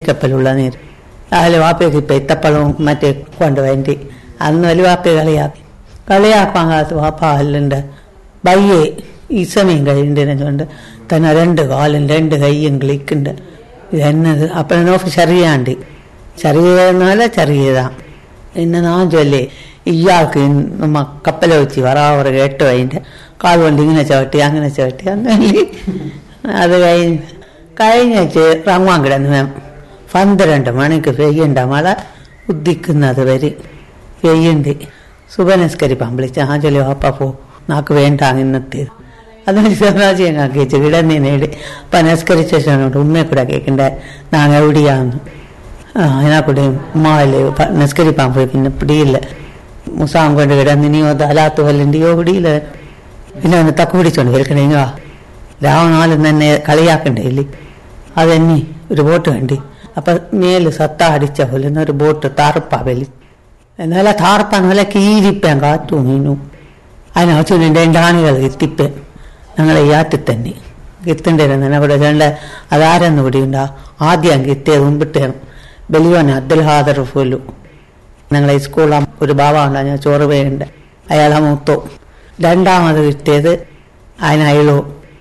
കപ്പലുള്ള നീര് അതിൽ വാപ്പയ്ക്ക് ഇപ്പം ഇത്തപ്പഴവും മറ്റേ കൊണ്ടുവേണ്ടി അന്ന് വലിയ വാപ്പ കളിയാക്കി കളിയാക്കാൻ കാലത്ത് വാപ്പ അല്ലുണ്ട് ബയ്യേ ഈ സമയം കഴിയുന്നതിനുണ്ട് തന്നെ രണ്ട് കാലും രണ്ട് കൈയും കളിക്കുന്നുണ്ട് ഇതെന്നത് അപ്പം നോക്ക് ചെറിയാണ്ട് ചെറിയതെന്നാല ചെറിയതാ പിന്നെ ഞാൻ ചൊല്ലേ ഇയാൾക്ക് നമ്മ കപ്പല വെച്ച് വറാവറ കേട്ടോ അതിൻ്റെ കാൽ കൊണ്ട് ഇങ്ങനെ ചവിട്ടി അങ്ങനെ ചവിട്ടി അങ്ങനെ അത് കഴിഞ്ഞ് കഴിഞ്ഞ് റങ്ങാൻ കിടന്ന് പന്ത്രണ്ട് മണിക്ക് പെയ്യണ്ട മഴ ഉദിക്കുന്നത് വരെ പെയ്യുണ്ട് സുബനസ്കരിപ്പാൻ വിളിച്ച ആ ചൊല്ലി വാപ്പ പോ നാക്ക് വേണ്ട ഇന്നത്തേത് അതിന് ശിവരാജ് ഞങ്ങൾ കേച്ചു കിടന്നേനേട് പനസ്കരിച്ച ശേഷനോട് ഉമ്മയെ കൂടെ കേൾക്കണ്ടേ നാൻ എവിടെയാന്ന് ആ അതിനാ കൂടെ ഉമ്മാവല്ലേ നിസ്കരിപ്പാൻ പോയി പിന്നെ പിടിയില്ല മുസാം കൊണ്ട് കിടന്നിനിയോ തലാത്ത് വല്ലണ്ടിയോ പിടിയില്ല പിന്നെ ഒന്ന് തക്ക് പിടിച്ചോണ്ട് കേൾക്കണേങ്ങ രാവണാലും തന്നെ കളിയാക്കണ്ടേ ഇല്ലേ അതെന്നെ ഒരു ബോട്ട് കണ്ടി അപ്പൊ മേല് സത്ത അടിച്ച പോലെ ഒരു ബോട്ട് താർപ്പാ വലി എന്നാല താർപ്പ നല്ല കീരിപ്പാൻ കാത്തു മീനു അതിനകത്തുണ്ട് എൻ്റെ ആണികൾ എത്തിപ്പേ ഞങ്ങളെ യാത്തിൽ തന്നെ എത്തണ്ടേരുന്ന അവിടെ രണ്ട് അതാരെന്ന് കൂടി ഉണ്ടാ ആദ്യം കിട്ടിയത് മുമ്പിട്ടേണം ബലിയോനെ അബ്ദുൽ ഹാദർ പോലും ഞങ്ങളെ സ്കൂളിൽ ഒരു ബാബ ഉണ്ടാ ഞാൻ ചോറ് വേണ്ട അയാളെ മൂത്തോ രണ്ടാമത് കിട്ടിയത് അതിനയളോ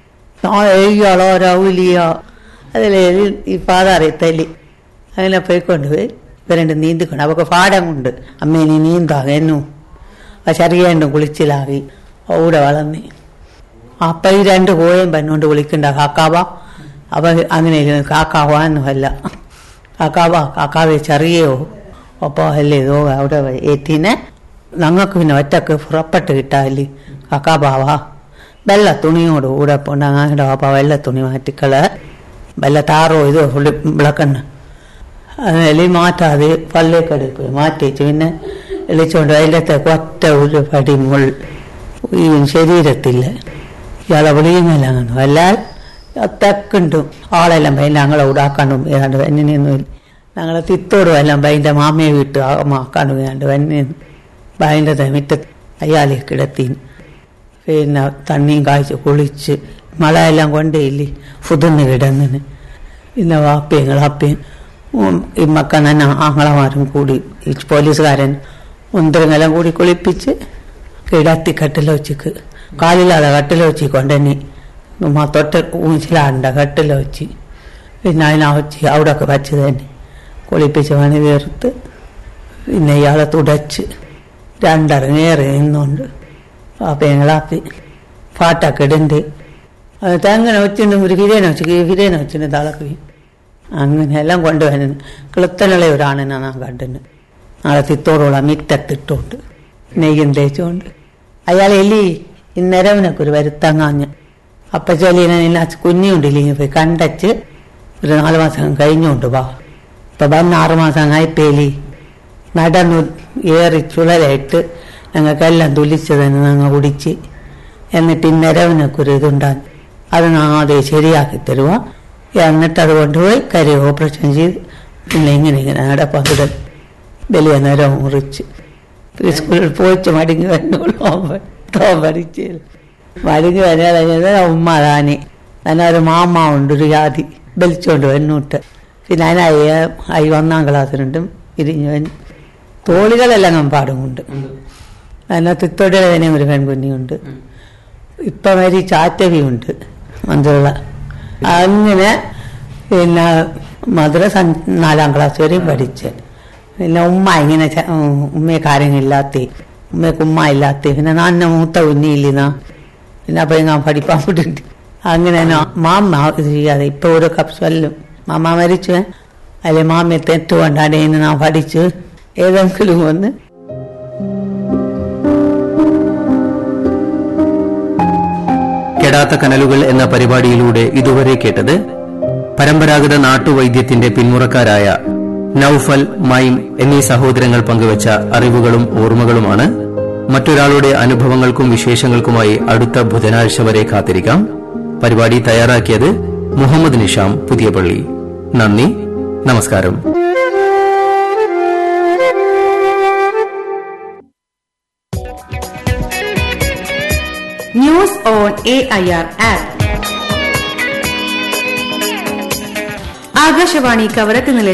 അയ്യാളോ രൗലിയോ അതിൽ ഈ പാതാറി തല്ലി അങ്ങനെ പോയിക്കൊണ്ടുപോയി ഇവരുണ്ട് നീന്തിക്കൊണ്ട് അവർക്ക് പാടം കൊണ്ട് അമ്മേ നീ നീന്താ എന്നു ആ ചെറിയണ്ടും കുളിച്ചിലാകി അവിടെ വളർന്നി അപ്പൊ ഈ രണ്ട് കോയം പന്നോണ്ട് വിളിക്കണ്ട കാക്കാവ അവ അങ്ങനെ കാക്കാവാന്നും അല്ല കാക്കാവ കാക്കാവെ ചെറിയോ ഒപ്പോ അല്ലേ ഇതോ അവിടെ ഏറ്റിനെ ഞങ്ങൾക്ക് പിന്നെ ഒറ്റക്ക് പുറപ്പെട്ട് കിട്ടാല്ലേ കാക്കാബാവാ വെള്ള തുണിയോട് കൂടെ പോണ്ട ഞങ്ങളുടെ പാപ്പ വെള്ള തുണി മാറ്റിക്കള വെള്ള താറോ ഇതോ ഫുള്ളി വിളക്കണ്ണ എലി മാറ്റാതെ പള്ളിക്കടി പോയി മാറ്റിച്ച് പിന്നെ എളിച്ചോണ്ട് അതിലത്തെ ഒറ്റ ഒരു പടി മുൾ ഈ ശരീരത്തില്ല ഇയാളെ വിളിയുന്നില്ല അങ്ങനെ അല്ലാൽ തെക്കുണ്ട് ആളെല്ലാം ഭയങ്കര ഞങ്ങളെ ഉടാക്കാണ്ടും ഏതാണ്ട് വന്നിനൊന്നും ഞങ്ങളെ തിത്തോടും എല്ലാം ഭയങ്കര മാമയെ വിട്ട് മാക്കാണ്ടും ഏതാണ്ട് വന്നിന്ന് ഭയങ്കര മിറ്റത്ത് അയാളെ കിടത്തി പിന്നെ തണ്ണിയും കായ്ച്ച് കുളിച്ച് മഴയെല്ലാം കൊണ്ടേയില്ലേ ഫുതിർന്ന് കിടന്നിന് പിന്നെ വാപ്പയും കളാപ്പയും ഈ മക്ക തന്നെ ആങ്ങളമാരും കൂടി ഈ പോലീസുകാരൻ ഒന്നിറങ്ങെല്ലാം കൂടി കുളിപ്പിച്ച് കിടത്തി കട്ടില വെച്ചിക്ക് കാലില്ലാതെ കട്ടില വെച്ച് കൊണ്ടുതന്നെ നമ്മ തൊട്ട് ഊഞ്ചിലാണ്ട കട്ടില വെച്ച് പിന്നെ അതിനാ വെച്ച് അവിടെ ഒക്കെ വച്ച് തന്നെ കുളിപ്പിച്ച് പണി തീർത്ത് പിന്നെ ഇയാളെ തുടച്ച് രണ്ടരങ്ങേറി നിന്നുകൊണ്ട് പാപ്പയങ്ങളാപ്പി പാട്ടൊക്കെ ഇടണ്ട് അത് തെങ്ങനെ വെച്ചിട്ടുണ്ട് ഒരു വിരേന വെച്ച് വിരേന വെച്ചിട്ടുണ്ട് തളക്ക് അങ്ങനെ എല്ലാം കൊണ്ടുവരുന്നു കിളുത്തനുള്ള ഒരാണിനെ നാം കണ്ടിന് നാളെ തിത്തോടുള്ള മിറ്റത്തിട്ടോണ്ട് നെയ്യും തേച്ചുകൊണ്ട് അയാൾ എലി ഇന്നരവനൊക്കെ ഒരു വരുത്തങ്ങാഞ്ഞ് അപ്പച്ചൊല്ലിനെ നിന്നെ കുഞ്ഞുണ്ടില്ലെങ്കിൽ പോയി കണ്ടച്ച് ഒരു നാല് മാസം കഴിഞ്ഞുകൊണ്ട് വാ ഇപ്പൊ വന്ന ആറു മാസം ആയിപ്പേലി നടന്നു ഏറി ചുഴലായിട്ട് ഞങ്ങൾക്കെല്ലാം തുലിച്ചതെന്ന് ഞങ്ങൾ കുടിച്ച് എന്നിട്ട് ഇന്നരവനൊക്കെ ഒരു ഇതുണ്ടാൻ അത് നാതെ ശരിയാക്കി തരുക എന്നിട്ട് അത് കൊണ്ടുപോയി കരി ഓപ്പറേഷൻ ചെയ്ത് പിന്നെ ഇങ്ങനെ ഇങ്ങനെ നടപ്പാൻ തുടങ്ങി വലിയ നേരം മുറിച്ച് സ്കൂളിൽ പോയിച്ച് മടങ്ങി വന്നോളൂ പഠിച്ച് മടങ്ങി വരാതെ ഉമ്മ താനെ തന്നെ ഒരു മാമ ഉണ്ട് ഒരു ജാതി വലിച്ചോണ്ട് വന്നൂട്ട് പിന്നെ അതിനായി ആയി ഒന്നാം ക്ലാസ്സിലുണ്ട് ഇരിഞ്ഞു വന്നു തോളികളെല്ലാം ഞാൻ പാടുമുണ്ട് അതിനകത്ത് ഇത്തോടെ തന്നെ ഒരു പെൺകുഞ്ഞിയുണ്ട് ഇപ്പൊ വരി ചാറ്റവിയുണ്ട് മന്ത്രുള്ള അങ്ങനെ പിന്നെ മദ്രസ നാലാം ക്ലാസ് വരെയും പഠിച്ച് പിന്നെ ഉമ്മ ഇങ്ങനെ ഉമ്മയെ കാര്യങ്ങളില്ലാത്ത ഉമ്മയ്ക്ക് ഉമ്മ ഇല്ലാത്ത പിന്നെ നാന്ന മൂത്ത കുഞ്ഞിയില്ലെന്നാ പിന്നെ അപ്പൊ ഞാൻ പഠിപ്പാൻ വിട്ടിട്ട് അങ്ങനെ മാമ ഇത് ചെയ്യാതെ ഇപ്പൊ ഒരു കപ്സല്ലും മാമ മരിച്ചു അല്ലെ മാമയെ തെറ്റുകൊണ്ടാണ് ഇന്ന് ഞാൻ പഠിച്ച് ഏതെങ്കിലും ഒന്ന് കെടാത്ത കനലുകൾ എന്ന പരിപാടിയിലൂടെ ഇതുവരെ കേട്ടത് പരമ്പരാഗത നാട്ടുവൈദ്യത്തിന്റെ പിന്മുറക്കാരായ നൌഫൽ മൈം എന്നീ സഹോദരങ്ങൾ പങ്കുവച്ച അറിവുകളും ഓർമ്മകളുമാണ് മറ്റൊരാളുടെ അനുഭവങ്ങൾക്കും വിശേഷങ്ങൾക്കുമായി അടുത്ത ബുധനാഴ്ച വരെ കാത്തിരിക്കാം പരിപാടി തയ്യാറാക്കിയത് മുഹമ്മദ് നിഷാം പുതിയപള്ളി നന്ദി നമസ്കാരം News on AIR app. Akashvani Kavaratti